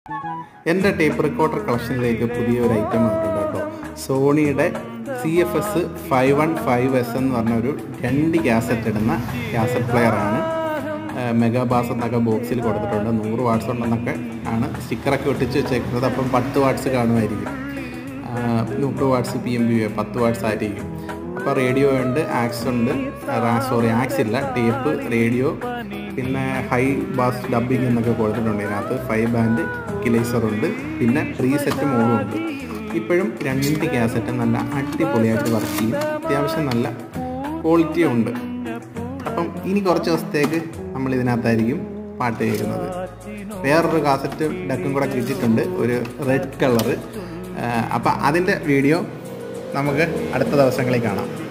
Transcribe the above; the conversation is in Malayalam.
എൻ്റെ ടേപ്പ് റെക്കോർഡർ കളക്ഷനിലേക്ക് പുതിയൊരു ഐറ്റം വന്നിട്ടുണ്ട് കേട്ടോ സോണിയുടെ C F S five one five S എന്ന് പറഞ്ഞ ഒരു രണ്ട് ക്യാസറ്റ് ഇടുന്ന ക്യാസറ്റ് പ്ലെയറാണ് മെഗാബാസ് എന്നൊക്കെ ബോക്സിൽ കൊടുത്തിട്ടുണ്ട് നൂറ് വാട്ട്സ് ഉണ്ടെന്നൊക്കെ ആണ് സ്റ്റിക്കറൊക്കെ ഒട്ടിച്ച് വെച്ചേക്കുന്നത് അപ്പം പത്ത് വാട്ട്സ് കാണുമായിരിക്കും മുപ്പത് വാട്ട്സ് പി എം ബി പത്ത് വാട്ട്സ് ആയിരിക്കും അപ്പോൾ റേഡിയോ ഉണ്ട് ആക്സ് ഉണ്ട് സോറി ആക്സ് ഇല്ല ടേപ്പ് റേഡിയോ പിന്നെ ഹൈ ബാസ് ഡബിങ് എന്നൊക്കെ കൊടുത്തിട്ടുണ്ട് ഇതിനകത്ത് ഫൈവ് ബാൻഡ് കിലേസർ ഉണ്ട് പിന്നെ പ്രീ സെറ്റ് മോഡും ഉണ്ട് ഇപ്പോഴും രണ്ട് ക്യാസറ്റ് നല്ല അടിപൊളിയായിട്ട് വർക്ക് ചെയ്യും അത്യാവശ്യം നല്ല ക്വാളിറ്റിയും ഉണ്ട് അപ്പം ഇനി കുറച്ച് ദിവസത്തേക്ക് നമ്മൾ ഇതിനകത്തായിരിക്കും പാട്ട് കേൾക്കുന്നത് വേറൊരു കാസറ്റ് ഡക്കും കൂടെ കിട്ടിയിട്ടുണ്ട് ഒരു റെഡ് കളറ് അപ്പം അതിൻ്റെ വീഡിയോ നമുക്ക് അടുത്ത ദിവസങ്ങളിൽ കാണാം